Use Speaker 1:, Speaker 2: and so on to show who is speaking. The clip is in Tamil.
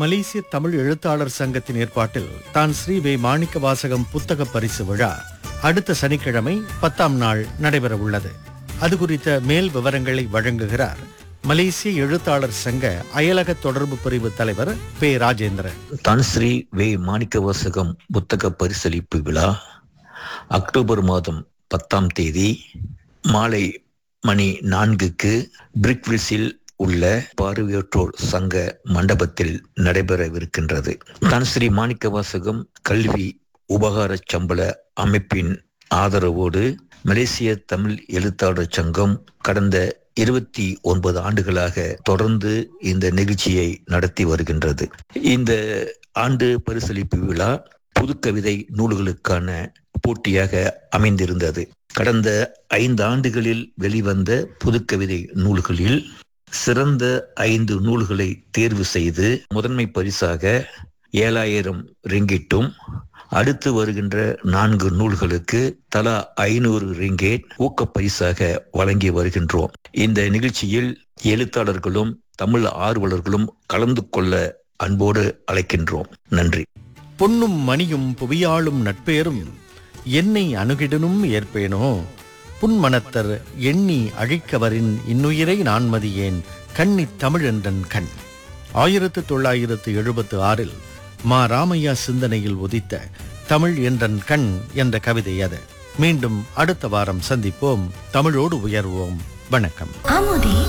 Speaker 1: மலேசிய தமிழ் எழுத்தாளர் சங்கத்தின் ஏற்பாட்டில் தான் ஸ்ரீ வே மாணிக்க வாசகம் புத்தக பரிசு விழா அடுத்த சனிக்கிழமை பத்தாம் நாள் நடைபெற உள்ளது அது குறித்த மேல் விவரங்களை வழங்குகிறார் மலேசிய எழுத்தாளர் சங்க அயலக தொடர்பு பிரிவு தலைவர் பே ராஜேந்திரன்
Speaker 2: தன்ஸ்ரீ வே மாணிக்கவாசகம் புத்தக பரிசளிப்பு விழா அக்டோபர் மாதம் பத்தாம் தேதி மாலை மணி நான்குக்கு பிரிக்வில்ஸில் உள்ள பார்வையற்றோர் சங்க மண்டபத்தில் நடைபெறவிருக்கின்றது தன்ஸ்ரீ மாணிக்கவாசகம் கல்வி உபகார சம்பள அமைப்பின் ஆதரவோடு மலேசிய தமிழ் எழுத்தாளர் சங்கம் கடந்த இருபத்தி ஒன்பது ஆண்டுகளாக தொடர்ந்து இந்த நிகழ்ச்சியை நடத்தி வருகின்றது இந்த ஆண்டு பரிசளிப்பு விழா புதுக்கவிதை நூல்களுக்கான போட்டியாக அமைந்திருந்தது கடந்த ஐந்து ஆண்டுகளில் வெளிவந்த புதுக்கவிதை நூல்களில் சிறந்த ஐந்து நூல்களை தேர்வு செய்து முதன்மை பரிசாக ஏழாயிரம் ரிங்கிட்டும் அடுத்து வருகின்ற நான்கு நூல்களுக்கு தலா ஐநூறு ரிங்கேட் ஊக்கப் பரிசாக வழங்கி வருகின்றோம் இந்த நிகழ்ச்சியில் எழுத்தாளர்களும் தமிழ் ஆர்வலர்களும் கலந்து கொள்ள அன்போடு அழைக்கின்றோம் நன்றி
Speaker 1: பொன்னும் மணியும் புவியாளும் நட்பேரும் என்னை அணுகிடனும் ஏற்பேனோ புன்மனத்தர் எண்ணி அழிக்கவரின் இன்னுயிரை நான் மதியேன் கன்னி தமிழென்றன் கண் ஆயிரத்து தொள்ளாயிரத்து எழுபத்து ஆறில் மா ராமையா சிந்தனையில் உதித்த தமிழ் என்றன் கண் என்ற கவிதை அது மீண்டும் அடுத்த வாரம் சந்திப்போம் தமிழோடு உயர்வோம் வணக்கம்
Speaker 3: அமுதே